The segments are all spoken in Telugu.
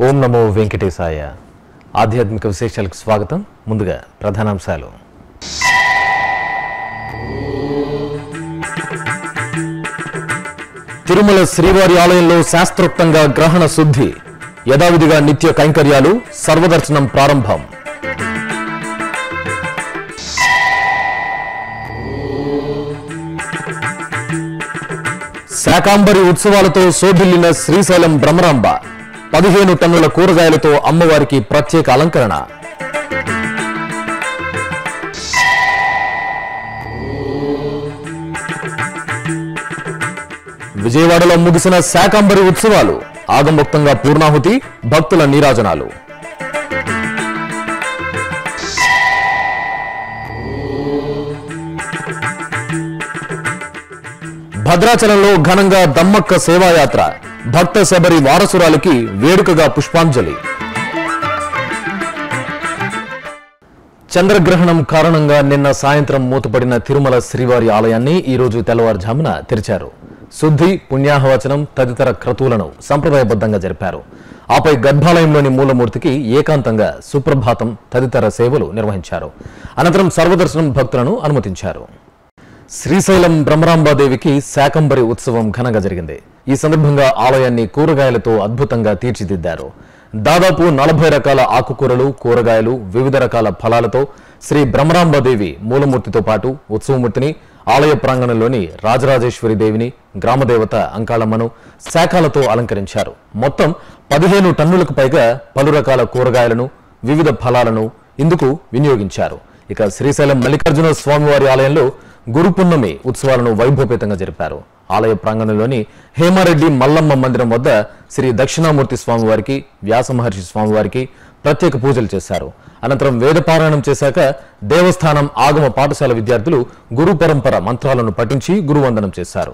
ఓం నమో వెంకటేశాయ ఆధ్యాత్మిక విశేషాలకు స్వాగతం ముందుగా ప్రధానాంశాలు తిరుమల శ్రీవారి ఆలయంలో శాస్త్రోక్తంగా గ్రహణ శుద్ధి యథావిధిగా నిత్య కైంకర్యాలు సర్వదర్శనం ప్రారంభం శాకాంబరి ఉత్సవాలతో శోభిల్లిన శ్రీశైలం భ్రమరాంబ పదిహేను టన్నుల కూరగాయలతో అమ్మవారికి ప్రత్యేక అలంకరణ విజయవాడలో ముగిసిన శాకాంబరి ఉత్సవాలు ఆగమోక్తంగా పూర్ణాహుతి భక్తుల నీరాజనాలు భద్రాచలంలో ఘనంగా దమ్మక్క సేవాయాత్ర భక్త శబరి వారసురాలికి వేడుకగా పుష్పాంజలి చంద్రగ్రహణం కారణంగా నిన్న సాయంత్రం మూతపడిన తిరుమల శ్రీవారి ఆలయాన్ని ఈ రోజు తెల్లవారుజామున తెరిచారు శుద్ధి పుణ్యాహవచనం తదితర క్రతువులను సంప్రదాయబద్ధంగా జరిపారు ఆపై గర్భాలయంలోని మూలమూర్తికి ఏకాంతంగా సుప్రభాతం తదితర సేవలు నిర్వహించారు అనంతరం సర్వదర్శనం భక్తులను అనుమతించారు శ్రీశైలం బ్రహ్మరాంబాదేవికి శాకంబరి ఉత్సవం ఘనంగా జరిగింది ఈ సందర్భంగా ఆలయాన్ని కూరగాయలతో అద్భుతంగా తీర్చిదిద్దారు దాదాపు నలభై రకాల ఆకుకూరలు కూరగాయలు వివిధ రకాల ఫలాలతో శ్రీ బ్రహ్మరాంబాదేవి మూలమూర్తితో పాటు ఉత్సవమూర్తిని ఆలయ ప్రాంగణంలోని రాజరాజేశ్వరి దేవిని గ్రామదేవత అంకాళమ్మను శాఖలతో అలంకరించారు మొత్తం పదిహేను టన్నులకు పైగా పలు రకాల కూరగాయలను వివిధ ఫలాలను ఇందుకు వినియోగించారు ఇక శ్రీశైలం మల్లికార్జున స్వామివారి ఆలయంలో గురు పున్నమి ఉత్సవాలను వైభవపేతంగా జరిపారు ఆలయ ప్రాంగణంలోని హేమారెడ్డి మల్లమ్మ మందిరం వద్ద శ్రీ దక్షిణామూర్తి స్వామివారికి వ్యాస మహర్షి స్వామివారికి ప్రత్యేక పూజలు చేశారు అనంతరం వేదపారాయణం చేశాక దేవస్థానం ఆగమ పాఠశాల విద్యార్థులు గురు పరంపర మంత్రాలను పఠించి గురువందనం చేశారు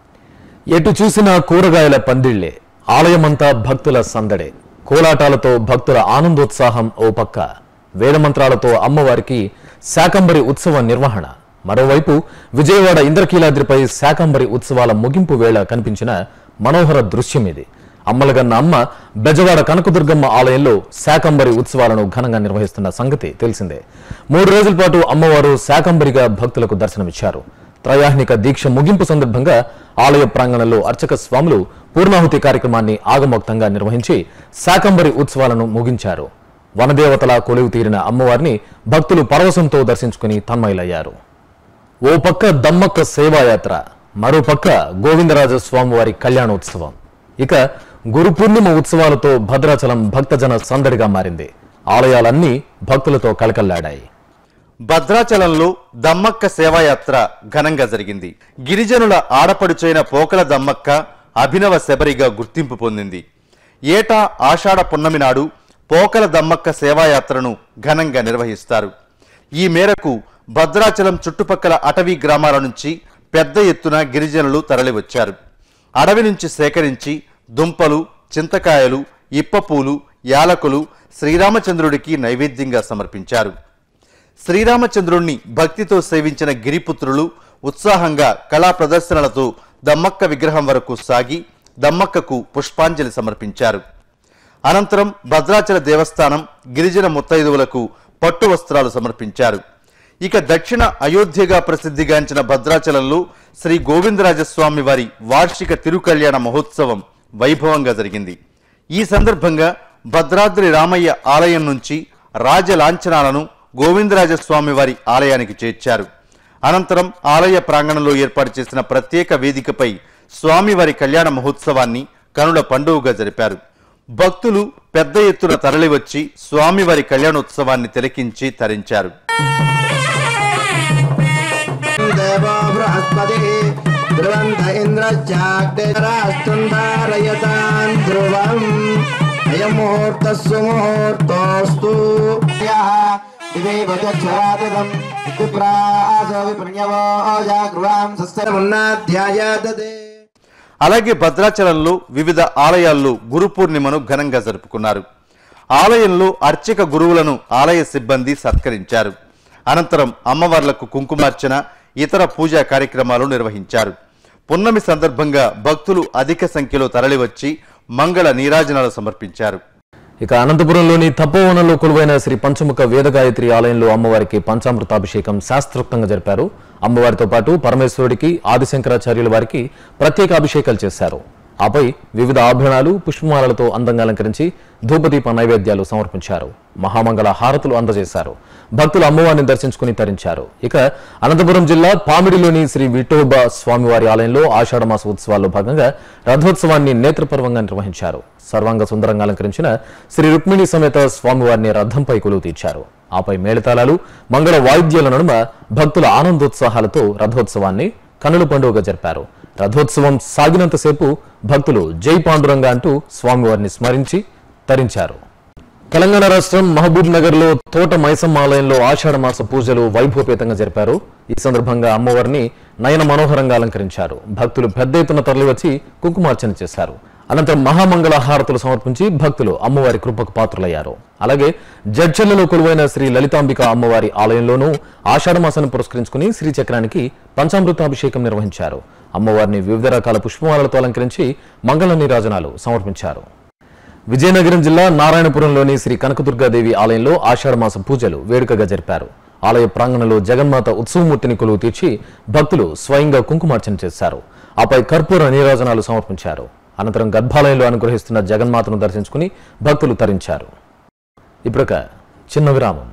ఎటు చూసినా కూరగాయల పందిళ్లే ఆలయమంతా భక్తుల సందడే కోలాటాలతో భక్తుల ఆనందోత్సాహం ఓ పక్క వేదమంత్రాలతో అమ్మవారికి శాకంబరి ఉత్సవ నిర్వహణ మరోవైపు విజయవాడ ఇంద్రకీలాద్రిపై శాకంబరి ఉత్సవాల ముగింపు వేళ కనిపించిన మనోహర దృశ్యం ఇది అమ్మలగన్న అమ్మ బెజవాడ కనకదుర్గమ్మ ఆలయంలో శాకంబరి ఉత్సవాలను ఘనంగా నిర్వహిస్తున్న సంగతి తెలిసిందే మూడు రోజుల పాటు అమ్మవారు శాకంబరిగా భక్తులకు దర్శనమిచ్చారు త్రయాహ్నిక దీక్ష ముగింపు సందర్భంగా ఆలయ ప్రాంగణంలో అర్చక స్వాములు పూర్ణాహుతి కార్యక్రమాన్ని ఆగమోక్తంగా నిర్వహించి శాకంబరి ఉత్సవాలను ముగించారు వనదేవతలా కొలువు తీరిన అమ్మవారిని భక్తులు పరవశంతో దర్శించుకుని తన్మయులయ్యారు ఓ పక్క దమ్మక్క సేవాయాత్ర మరో పక్క గోవిందరాజ స్వామివారి కళ్యాణోత్సవం ఇక గురు పూర్ణిమ ఉత్సవాలతో భద్రాచలం భక్తజన సందడిగా మారింది ఆలయాలన్నీ భక్తులతో కలకల్లాడాయి భద్రాచలంలో దమ్మక్క సేవాయాత్ర ఘనంగా జరిగింది గిరిజనుల ఆడపడుచైన పోకల దమ్మక్క అభినవ శబరిగా గుర్తింపు పొందింది ఏటా ఆషాఢ పున్నమి నాడు పోకల దమ్మక్క సేవాయాత్రను ఘనంగా నిర్వహిస్తారు ఈ మేరకు భద్రాచలం చుట్టుపక్కల అటవీ గ్రామాల నుంచి పెద్ద ఎత్తున గిరిజనులు తరలివచ్చారు అడవి నుంచి సేకరించి దుంపలు చింతకాయలు ఇప్పపూలు యాలకులు శ్రీరామచంద్రుడికి నైవేద్యంగా సమర్పించారు శ్రీరామచంద్రుణ్ణి భక్తితో సేవించిన గిరిపుత్రులు ఉత్సాహంగా కళా ప్రదర్శనలతో దమ్మక్క విగ్రహం వరకు సాగి దమ్మక్కకు పుష్పాంజలి సమర్పించారు అనంతరం భద్రాచల దేవస్థానం గిరిజన ముత్తైదువులకు పట్టు వస్త్రాలు సమర్పించారు ఇక దక్షిణ అయోధ్యగా ప్రసిద్ధిగాంచిన భద్రాచలంలో శ్రీ గోవిందరాజస్వామి వారి వార్షిక తిరుకల్యాణ మహోత్సవం వైభవంగా జరిగింది ఈ సందర్భంగా భద్రాద్రి రామయ్య ఆలయం నుంచి రాజలాంఛనాలను గోవిందరాజస్వామి వారి ఆలయానికి చేర్చారు అనంతరం ఆలయ ప్రాంగణంలో ఏర్పాటు చేసిన ప్రత్యేక వేదికపై స్వామివారి కళ్యాణ మహోత్సవాన్ని కనుల పండుగగా జరిపారు భక్తులు పెద్ద ఎత్తున తరలివచ్చి స్వామివారి కళ్యాణోత్సవాన్ని తిలకించి తరించారు देवो बृहस्पतिः ध्रुवन्त इन्द्रश्चाग्निराष्ट्रन्धारयतान् ध्रुवम् अयं मुहूर्तः सुमुहूर्तोऽस्तु यः दिवेवचक्षरातदम् विप्रासो विप्रणवो जागृवां सस्यमुन्नाध्यायादते అలాగే భద్రాచలంలో వివిధ ఆలయాల్లో గురు పూర్ణిమను ఘనంగా జరుపుకున్నారు ఆలయంలో అర్చక గురువులను ఆలయ సిబ్బంది సత్కరించారు అనంతరం అమ్మవార్లకు కుంకుమార్చన ఇతర పూజా కార్యక్రమాలు నిర్వహించారు పున్నమి సందర్భంగా భక్తులు అధిక సంఖ్యలో తరలివచ్చి మంగళ నీరాజనాలు సమర్పించారు ఇక అనంతపురంలోని తపోవనంలో కొలువైన శ్రీ పంచముఖ వేదగాయత్రి ఆలయంలో అమ్మవారికి పంచామృతాభిషేకం శాస్త్రోక్తంగా జరిపారు అమ్మవారితో పాటు పరమేశ్వరుడికి ఆదిశంకరాచార్యుల వారికి ప్రత్యేక అభిషేకాలు చేశారు ఆపై వివిధ ఆభరణాలు పుష్పమాలలతో అందంగా అలంకరించి ధూపదీప నైవేద్యాలు సమర్పించారు మహామంగళ హారతులు అందజేశారు భక్తులు అమ్మవారిని దర్శించుకుని తరించారు ఇక అనంతపురం జిల్లా పామిడిలోని శ్రీ విఠోబా స్వామివారి ఆలయంలో ఆషాఢమాస ఉత్సవాల్లో భాగంగా రథోత్సవాన్ని నేత్రపర్వంగా నిర్వహించారు సర్వాంగ సుందరంగా అలంకరించిన శ్రీ రుక్మిణి సమేత స్వామివారిని రథంపై కొలువు తీర్చారు ఆపై మేళతాళాలు మంగళ వాయిద్యాల నడుమ భక్తుల ఆనందోత్సాహాలతో రథోత్సవాన్ని కనుల పండుగగా జరిపారు రథోత్సవం సాగినంతసేపు భక్తులు జై పాండురంగ అంటూ స్వామివారిని స్మరించి తరించారు తెలంగాణ రాష్ట్రం మహబూబ్ నగర్ లో తోట మైసమ్మ ఆలయంలో ఆషాఢ మాస పూజలు వైభవపేతంగా జరిపారు ఈ సందర్భంగా అమ్మవారిని నయన మనోహరంగా అలంకరించారు భక్తులు పెద్ద ఎత్తున తరలివచ్చి కుంకుమార్చన చేశారు అనంతరం మహామంగళ హారతులు సమర్పించి భక్తులు అమ్మవారి కృపకు పాత్రులయ్యారు అలాగే జడ్చర్లలో కొలువైన శ్రీ లలితాంబిక అమ్మవారి ఆలయంలోనూ ఆషాఢ మాసాన్ని పురస్కరించుకుని శ్రీచక్రానికి పంచామృతాభిషేకం నిర్వహించారు అమ్మవారిని వివిధ రకాల పుష్పమాలలతో అలంకరించి మంగళ నీరాజనాలు సమర్పించారు విజయనగరం జిల్లా నారాయణపురంలోని శ్రీ కనకదుర్గాదేవి ఆలయంలో ఆషాఢమాస పూజలు వేడుకగా జరిపారు ఆలయ ప్రాంగణంలో జగన్మాత ఉత్సవమూర్తిని కొలువు తీర్చి భక్తులు స్వయంగా కుంకుమార్చన చేశారు ఆపై కర్పూర నీరాజనాలు సమర్పించారు అనంతరం గర్భాలయంలో అనుగ్రహిస్తున్న జగన్మాతను దర్శించుకుని భక్తులు తరించారు ఇప్పుడొక చిన్న విరామం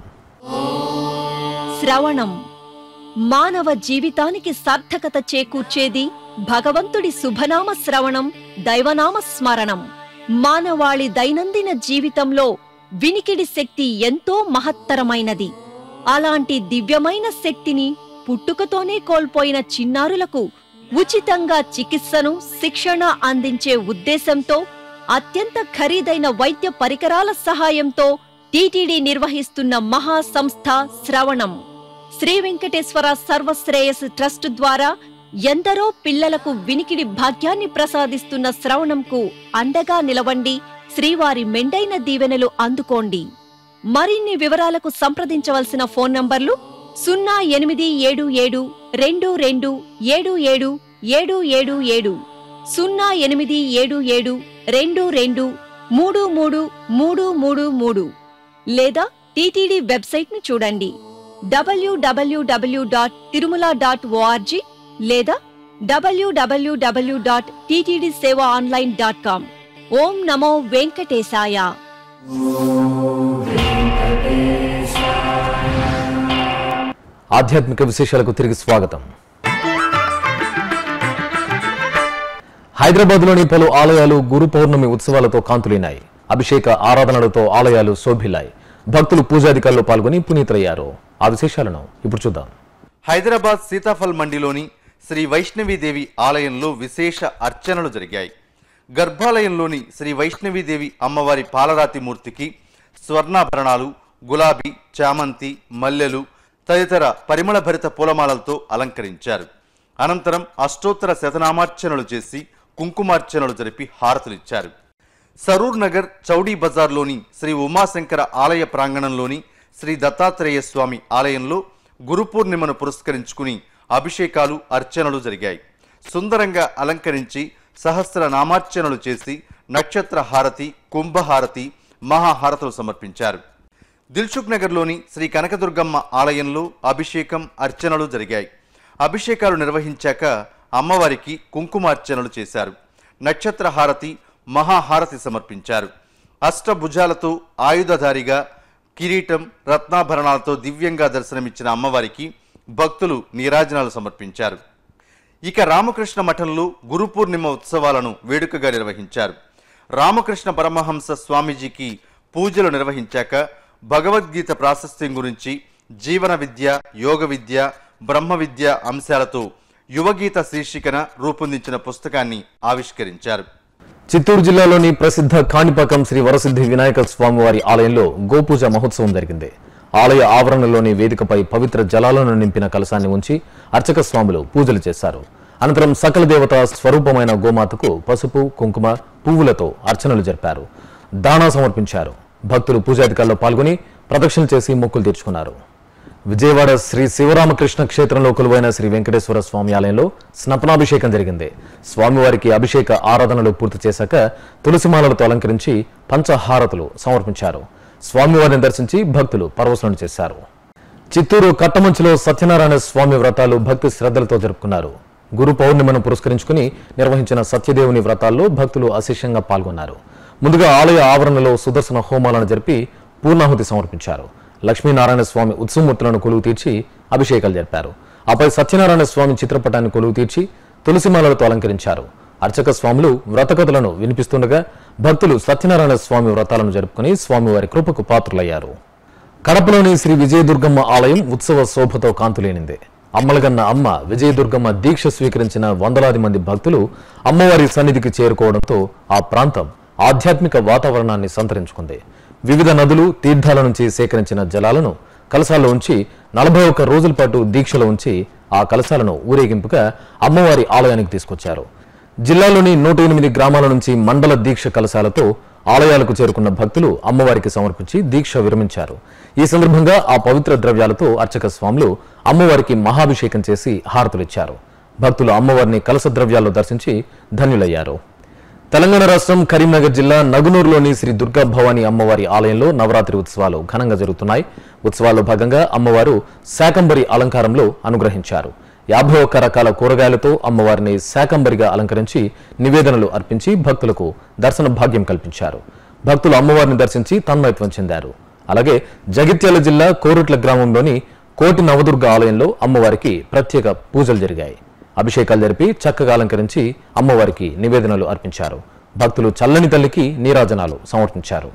శ్రవణం మానవ జీవితానికి సార్థకత చేకూర్చేది భగవంతుడి శుభనామ శ్రవణం దైవనామ స్మరణం మానవాళి దైనందిన జీవితంలో వినికిడి శక్తి ఎంతో మహత్తరమైనది అలాంటి దివ్యమైన శక్తిని పుట్టుకతోనే కోల్పోయిన చిన్నారులకు ఉచితంగా చికిత్సను శిక్షణ అందించే ఉద్దేశంతో అత్యంత ఖరీదైన వైద్య పరికరాల సహాయంతో టీటీడీ నిర్వహిస్తున్న మహా సంస్థ శ్రవణం శ్రీ వెంకటేశ్వర సర్వశ్రేయస్ ట్రస్ట్ ద్వారా ఎందరో పిల్లలకు వినికిడి భాగ్యాన్ని ప్రసాదిస్తున్న శ్రవణంకు అండగా నిలవండి శ్రీవారి మెండైన దీవెనలు అందుకోండి మరిన్ని వివరాలకు సంప్రదించవలసిన ఫోన్ నంబర్లు సున్నా ఎనిమిది ఏడు ఏడు రెండు రెండు ఏడు ఏడు ఏడు ఏడు ఏడు సున్నా ఎనిమిది ఏడు ఏడు రెండు రెండు మూడు మూడు మూడు మూడు మూడు లేదా టీటీడీ వెబ్సైట్ ను చూడండి WWW dot Tirumala dot ORG లేదా WWW dot TTD Seva online dot com ఓం నమో వెంకటేశాయ ఆధ్యాత్మిక విశేషాలకు తిరిగి స్వాగతం హైదరాబాద్లోని పలు ఆలయాలు గురు పౌర్ణమి ఉత్సవాలతో కాంతులినాయి అభిషేక ఆరాధనలతో ఆలయాలు శోభిల్లాయి భక్తులు పూజాధికారులు పాల్గొని పునీతులయ్యారు ఆ విశేషాలను ఇప్పుడు చూద్దాం హైదరాబాద్ సీతాఫల్ మండిలోని శ్రీ వైష్ణవీదేవి ఆలయంలో విశేష అర్చనలు జరిగాయి గర్భాలయంలోని శ్రీ వైష్ణవీదేవి అమ్మవారి పాలరాతి మూర్తికి స్వర్ణాభరణాలు గులాబీ చామంతి మల్లెలు తదితర పరిమళభరిత పూలమాలలతో అలంకరించారు అనంతరం అష్టోత్తర శతనామార్చనలు చేసి కుంకుమార్చనలు జరిపి హారతులిచ్చారు సరూర్ నగర్ చౌడీ బజార్లోని శ్రీ ఉమాశంకర ఆలయ ప్రాంగణంలోని శ్రీ దత్తాత్రేయ స్వామి ఆలయంలో గురు పూర్ణిమను పురస్కరించుకుని అభిషేకాలు అర్చనలు జరిగాయి సుందరంగా అలంకరించి సహస్ర నామార్చనలు చేసి నక్షత్ర హారతి కుంభహారతి మహాహారతులు సమర్పించారు దిల్సుఖ్ నగర్లోని శ్రీ కనకదుర్గమ్మ ఆలయంలో అభిషేకం అర్చనలు జరిగాయి అభిషేకాలు నిర్వహించాక అమ్మవారికి కుంకుమార్చనలు చేశారు నక్షత్ర హారతి మహాహారతి సమర్పించారు అష్టభుజాలతో ఆయుధధారిగా కిరీటం రత్నాభరణాలతో దివ్యంగా దర్శనమిచ్చిన అమ్మవారికి భక్తులు నీరాజనాలు సమర్పించారు ఇక రామకృష్ణ మఠంలో గురు పూర్ణిమ ఉత్సవాలను వేడుకగా నిర్వహించారు రామకృష్ణ పరమహంస స్వామీజీకి పూజలు నిర్వహించాక భగవద్గీత ప్రాశస్త్యం గురించి జీవన విద్య యోగ విద్య బ్రహ్మ విద్య అంశాలతో యువగీత శీర్షికన రూపొందించిన పుస్తకాన్ని ఆవిష్కరించారు చిత్తూరు జిల్లాలోని ప్రసిద్ధ కాణిపాకం శ్రీ వరసిద్ధి వినాయక స్వామివారి ఆలయంలో గోపూజ మహోత్సవం జరిగింది ఆలయ ఆవరణలోని వేదికపై పవిత్ర జలాలను నింపిన కలశాన్ని ఉంచి అర్చక స్వాములు పూజలు చేశారు అనంతరం సకల దేవత స్వరూపమైన గోమాతకు పసుపు కుంకుమ పువ్వులతో అర్చనలు జరిపారు దానా సమర్పించారు భక్తులు పూజాధికారులు పాల్గొని ప్రదక్షిణ చేసి మొక్కులు తీర్చుకున్నారు విజయవాడ శ్రీ శివరామకృష్ణ క్షేత్రంలో కొలువైన శ్రీ వెంకటేశ్వర స్వామి ఆలయంలో స్నపనాభిషేకం జరిగింది స్వామివారికి అభిషేక ఆరాధనలు పూర్తి చేశాక తులసిమాలలతో అలంకరించి పంచహారతులు సమర్పించారు స్వామివారిని దర్శించి భక్తులు పరవశనం చేశారు చిత్తూరు కట్టమంచులో సత్యనారాయణ స్వామి వ్రతాలు భక్తి శ్రద్ధలతో జరుపుకున్నారు గురు పౌర్ణిమను పురస్కరించుకుని నిర్వహించిన సత్యదేవుని వ్రతాల్లో భక్తులు అశేషంగా పాల్గొన్నారు ముందుగా ఆలయ ఆవరణలో సుదర్శన హోమాలను జరిపి పూర్ణాహుతి సమర్పించారు లక్ష్మీనారాయణ స్వామి ఉత్సవమూర్తులను కొలువు తీర్చి అభిషేకాలు జరిపారు ఆపై సత్యనారాయణ స్వామి చిత్రపటాన్ని కొలువు తీర్చి తులసిమాలలతో అలంకరించారు అర్చక స్వాములు వ్రతకథలను వినిపిస్తుండగా భక్తులు సత్యనారాయణ స్వామి వ్రతాలను జరుపుకుని స్వామివారి కృపకు పాత్రులయ్యారు కడపలోని శ్రీ విజయదుర్గమ్మ ఆలయం ఉత్సవ శోభతో కాంతులేనింది అమ్మలగన్న అమ్మ విజయదుర్గమ్మ దీక్ష స్వీకరించిన వందలాది మంది భక్తులు అమ్మవారి సన్నిధికి చేరుకోవడంతో ఆ ప్రాంతం ఆధ్యాత్మిక వాతావరణాన్ని సంతరించుకుంది వివిధ నదులు తీర్థాల నుంచి సేకరించిన జలాలను కలశాల్లో ఉంచి నలభై ఒక్క రోజుల పాటు దీక్షలో ఉంచి ఆ కలశాలను ఊరేగింపుగా అమ్మవారి ఆలయానికి తీసుకొచ్చారు జిల్లాలోని నూట ఎనిమిది గ్రామాల నుంచి మండల దీక్ష కలశాలతో ఆలయాలకు చేరుకున్న భక్తులు అమ్మవారికి సమర్పించి దీక్ష విరమించారు ఈ సందర్భంగా ఆ పవిత్ర ద్రవ్యాలతో అర్చక స్వాములు అమ్మవారికి మహాభిషేకం చేసి హారతులిచ్చారు భక్తులు అమ్మవారిని కలస ద్రవ్యాల్లో దర్శించి ధన్యులయ్యారు తెలంగాణ రాష్ట్రం కరీంనగర్ జిల్లా నగునూరులోని శ్రీ దుర్గా భవానీ అమ్మవారి ఆలయంలో నవరాత్రి ఉత్సవాలు ఘనంగా జరుగుతున్నాయి ఉత్సవాల్లో భాగంగా అమ్మవారు శాకంబరి అలంకారంలో అనుగ్రహించారు యాభై ఒక్క రకాల కూరగాయలతో అమ్మవారిని శాకంబరిగా అలంకరించి నివేదనలు అర్పించి భక్తులకు దర్శన భాగ్యం కల్పించారు భక్తులు అమ్మవారిని దర్శించి తన్మయత్వం చెందారు అలాగే జగిత్యాల జిల్లా కోరుట్ల గ్రామంలోని కోటి నవదుర్గ ఆలయంలో అమ్మవారికి ప్రత్యేక పూజలు జరిగాయి అభిషేకాలు జరిపి చక్కగా అలంకరించి అమ్మవారికి నివేదనలు అర్పించారు భక్తులు చల్లని తల్లికి నీరాజనాలు సమర్పించారు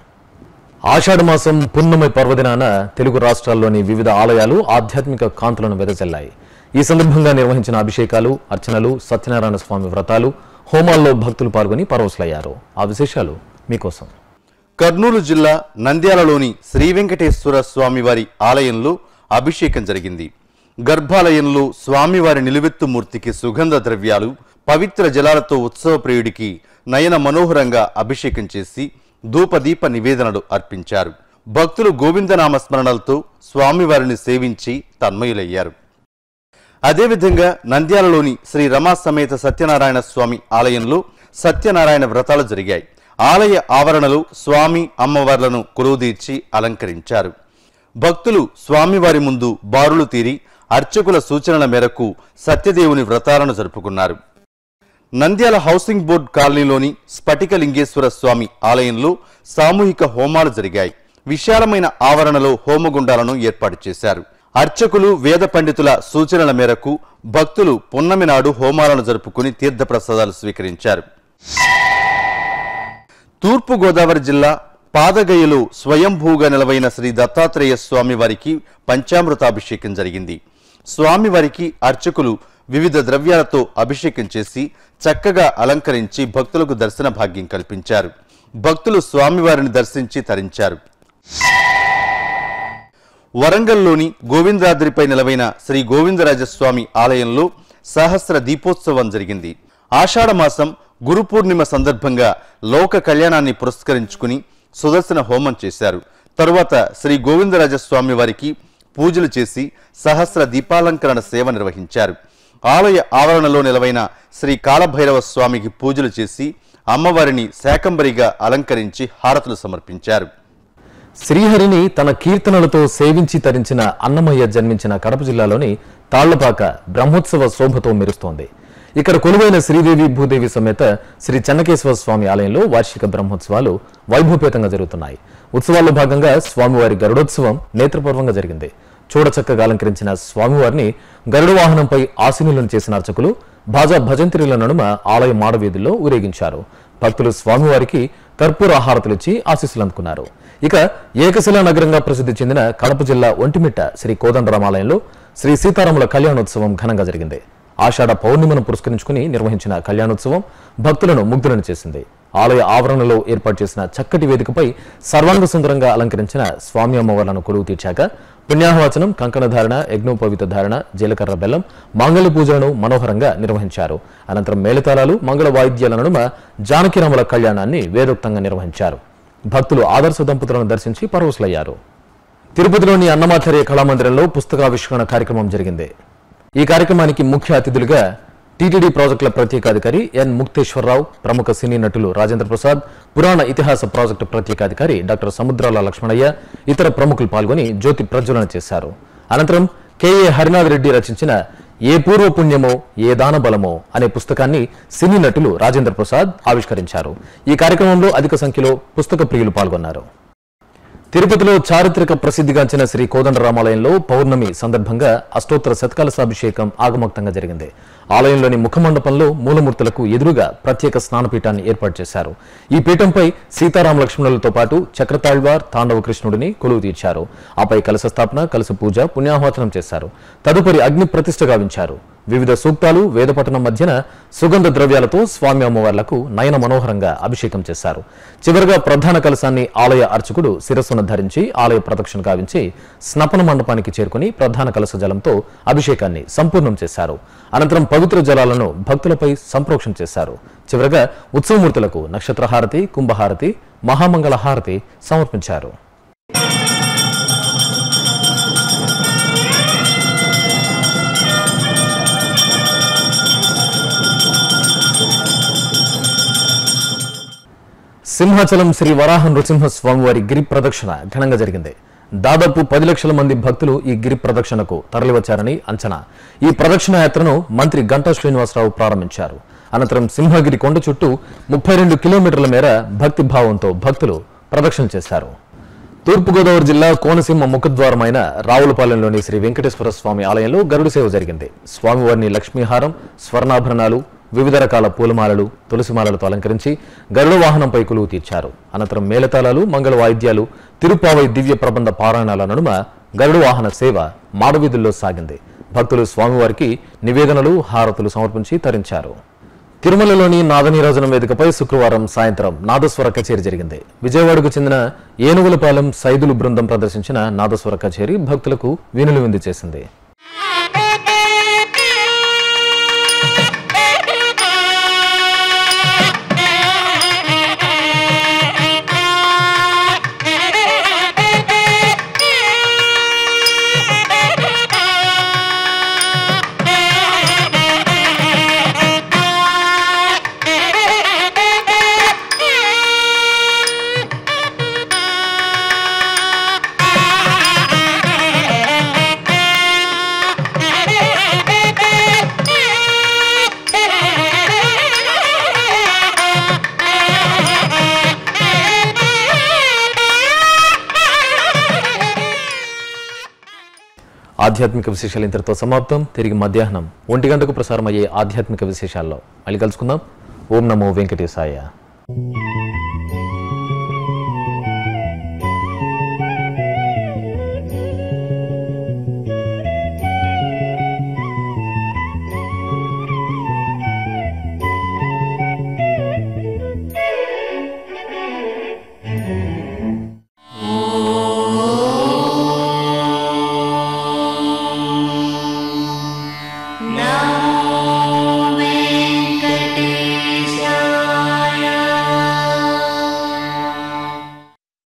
ఆషాఢ మాసం పున్నమి పర్వదినాన తెలుగు రాష్ట్రాల్లోని వివిధ ఆలయాలు ఆధ్యాత్మిక కాంతులను వెదజల్లాయి ఈ సందర్భంగా నిర్వహించిన అభిషేకాలు అర్చనలు సత్యనారాయణ స్వామి వ్రతాలు హోమాల్లో భక్తులు పాల్గొని పరవశులయ్యారు ఆ విశేషాలు మీకోసం కర్నూలు జిల్లా నంద్యాలలోని శ్రీ వెంకటేశ్వర స్వామివారి ఆలయంలో అభిషేకం జరిగింది గర్భాలయంలో స్వామివారి నిలువెత్తు మూర్తికి సుగంధ ద్రవ్యాలు పవిత్ర జలాలతో ఉత్సవ ప్రియుడికి నయన మనోహరంగా అభిషేకం చేసి ధూపదీప నివేదనలు అర్పించారు భక్తులు గోవిందనామ స్మరణలతో స్వామివారిని సేవించి తన్మయులయ్యారు అదేవిధంగా నంద్యాలలోని శ్రీ రమా సమేత సత్యనారాయణ స్వామి ఆలయంలో సత్యనారాయణ వ్రతాలు జరిగాయి ఆలయ ఆవరణలో స్వామి అమ్మవార్లను కొలువుదీర్చి అలంకరించారు భక్తులు స్వామివారి ముందు బారులు తీరి అర్చకుల సూచనల మేరకు సత్యదేవుని వ్రతాలను జరుపుకున్నారు నంద్యాల హౌసింగ్ బోర్డ్ కాలనీలోని స్ఫటికలింగేశ్వర స్వామి ఆలయంలో సామూహిక హోమాలు జరిగాయి విశాలమైన ఆవరణలో హోమగుండాలను ఏర్పాటు చేశారు అర్చకులు వేద పండితుల సూచనల మేరకు భక్తులు పున్నమి నాడు హోమాలను జరుపుకుని తీర్థప్రసాదాలు స్వీకరించారు తూర్పు గోదావరి జిల్లా పాదగయలో స్వయంభూగా నిలవైన శ్రీ దత్తాత్రేయ స్వామి వారికి పంచామృతాభిషేకం జరిగింది స్వామివారికి అర్చకులు వివిధ ద్రవ్యాలతో అభిషేకం చేసి చక్కగా అలంకరించి భక్తులకు దర్శన భాగ్యం కల్పించారు భక్తులు స్వామివారిని దర్శించి తరించారు వరంగల్లోని గోవిందాద్రిపై నిలవైన శ్రీ గోవిందరాజస్వామి ఆలయంలో సహస్ర దీపోత్సవం జరిగింది ఆషాఢ మాసం గురు పూర్ణిమ సందర్భంగా లోక కళ్యాణాన్ని పురస్కరించుకుని సుదర్శన హోమం చేశారు తరువాత శ్రీ గోవిందరాజస్వామి వారికి పూజలు చేసి సహస్ర దీపాలంకరణ సేవ నిర్వహించారు ఆలయ ఆవరణలో నిలవైన శ్రీ కాలభైరవ స్వామికి పూజలు చేసి అమ్మవారిని శాకంబరిగా అలంకరించి హారతులు సమర్పించారు శ్రీహరిని తన కీర్తనలతో సేవించి తరించిన అన్నమయ్య జన్మించిన కడప జిల్లాలోని తాళ్లపాక బ్రహ్మోత్సవ శోభతో మెరుస్తోంది ఇక్కడ కొలువైన శ్రీదేవి భూదేవి సమేత శ్రీ చెన్నకేశ్వర స్వామి ఆలయంలో వార్షిక బ్రహ్మోత్సవాలు వైభవపేతంగా జరుగుతున్నాయి ఉత్సవాల్లో భాగంగా స్వామివారి గరుడోత్సవం నేత్రపూర్వంగా జరిగింది చూడచక్కగా అలంకరించిన స్వామివారిని గరుడ వాహనంపై ఆశీనులను చేసిన అర్చకులు భాజా భజంత్రిల నడుమ ఆలయ మాడవీధుల్లో ఊరేగించారు భక్తులు స్వామివారికి కర్పూర ఆహారతులిచ్చి ఆశీస్సులు అందుకున్నారు ఇక ఏకశిలా నగరంగా ప్రసిద్ధి చెందిన కడప జిల్లా ఒంటిమిట్ట శ్రీ కోదండరామాలయంలో శ్రీ సీతారాముల కళ్యాణోత్సవం ఘనంగా జరిగింది ఆషాఢ పౌర్ణిమను పురస్కరించుకుని నిర్వహించిన కళ్యాణోత్సవం భక్తులను ముగ్ధులను చేసింది ఆలయ ఆవరణలో ఏర్పాటు చేసిన చక్కటి వేదికపై సర్వాంగ సుందరంగా అలంకరించిన స్వామి అమ్మవార్లను కొలువు తీర్చాక పుణ్యాహవచనం కంకణధారణ యజ్ఞోపవిత ధారణ జీలకర్ర బెల్లం మాంగళ్య పూజలను మనోహరంగా నిర్వహించారు అనంతరం మేళతాళాలు మంగళ వాయిద్యాల నడుమ జానకిరాముల కళ్యాణాన్ని వేదోక్తంగా నిర్వహించారు భక్తులు ఆదర్శ దంపతులను దర్శించి పరవశులయ్యారు తిరుపతిలోని అన్నమాచార్య కళామందిరంలో పుస్తకావిష్కరణ కార్యక్రమం జరిగింది ఈ కార్యక్రమానికి ముఖ్య అతిథులుగా టీటీడీ ప్రాజెక్టుల ప్రత్యేకాధికారి ఎన్ ముక్తేశ్వరరావు ప్రముఖ సినీ నటులు రాజేంద్ర ప్రసాద్ పురాణ ఇతిహాస ప్రాజెక్టు ప్రత్యేకాధికారి డాక్టర్ సముద్రాల లక్ష్మణయ్య ఇతర ప్రముఖులు పాల్గొని జ్యోతి ప్రజ్వలన చేశారు అనంతరం కెఏ హరినాథ్ రెడ్డి రచించిన ఏ పూర్వ పుణ్యమో ఏ దాన బలమో అనే పుస్తకాన్ని సినీ నటులు రాజేంద్ర ప్రసాద్ ఆవిష్కరించారు ఈ కార్యక్రమంలో అధిక సంఖ్యలో పుస్తక ప్రియులు పాల్గొన్నారు తిరుపతిలో చారిత్రక ప్రసిద్ధిగాంచిన శ్రీ కోదండరామాలయంలో పౌర్ణమి సందర్భంగా అష్టోత్తర శతకాలసాభిషేకం ఆగమోక్తంగా జరిగింది ఆలయంలోని ముఖమండపంలో మూలమూర్తులకు ఎదురుగా ప్రత్యేక స్నానపీఠాన్ని ఏర్పాటు చేశారు ఈ పీఠంపై సీతారామ లక్ష్మణులతో పాటు చక్రతాళ్వార్ తాండవ కృష్ణుడిని కొలువు తీర్చారు ఆపై కలశ స్థాపన కలశ పూజ పుణ్యాహ్వాచనం చేశారు తదుపరి అగ్ని ప్రతిష్ఠ గావించారు వివిధ సూక్తాలు వేదపఠనం మధ్యన సుగంధ ద్రవ్యాలతో స్వామి అమ్మవార్లకు నయన మనోహరంగా అభిషేకం చేశారు చివరగా ప్రధాన కలశాన్ని ఆలయ అర్చకుడు శిరస్సును ధరించి ఆలయ ప్రదక్షిణ గావించి స్నపన మండపానికి చేరుకుని ప్రధాన కలశ జలంతో అభిషేకాన్ని సంపూర్ణం చేశారు అనంతరం పవిత్ర జలాలను భక్తులపై సంప్రోక్షణ చేశారు చివరగా ఉత్సవమూర్తులకు నక్షత్రహారతి కుంభహారతి మహామంగళ హారతి సమర్పించారు సింహాచలం శ్రీ వరాహ నృసింహ స్వామివారి గిరి ప్రదక్షిణ ఘనంగా జరిగింది దాదాపు పది లక్షల మంది భక్తులు ఈ గిరి ప్రదక్షిణకు తరలివచ్చారని అంచనా ఈ ప్రదక్షిణ యాత్రను మంత్రి గంటా శ్రీనివాసరావు ప్రారంభించారు అనంతరం సింహగిరి కొండ చుట్టూ ముప్పై రెండు కిలోమీటర్ల మేర భక్తి భావంతో భక్తులు ప్రదక్షిణ చేశారు తూర్పుగోదావరి జిల్లా కోనసీమ ముఖద్వారమైన రావులపాలెంలోని శ్రీ వెంకటేశ్వర స్వామి ఆలయంలో గరుడు సేవ జరిగింది స్వామివారిని లక్ష్మీహారం స్వర్ణాభరణాలు వివిధ రకాల పూలమాలలు తులసిమాలలతో అలంకరించి గరుడ వాహనంపై కొలువు తీర్చారు అనంతరం మేళతాళాలు మంగళ వాయిద్యాలు తిరుపావై దివ్య ప్రబంధ పారాయణాల నడుమ గరుడ వాహన సేవ మాడవీధుల్లో సాగింది భక్తులు స్వామివారికి నివేదనలు హారతులు సమర్పించి తరించారు తిరుమలలోని నాదనీరాజనం వేదికపై శుక్రవారం సాయంత్రం నాదస్వర కచేరీ జరిగింది విజయవాడకు చెందిన ఏనుగులపాలెం సైదులు బృందం ప్రదర్శించిన నాదస్వర కచేరీ భక్తులకు వీణులు విందు చేసింది ఆధ్యాత్మిక విశేషాలు ఇంతటితో సమాప్తం తిరిగి మధ్యాహ్నం ఒంటి గంటకు ప్రసారం అయ్యే ఆధ్యాత్మిక విశేషాల్లో మళ్ళీ కలుసుకుందాం ఓం నమో వెంకటేశాయ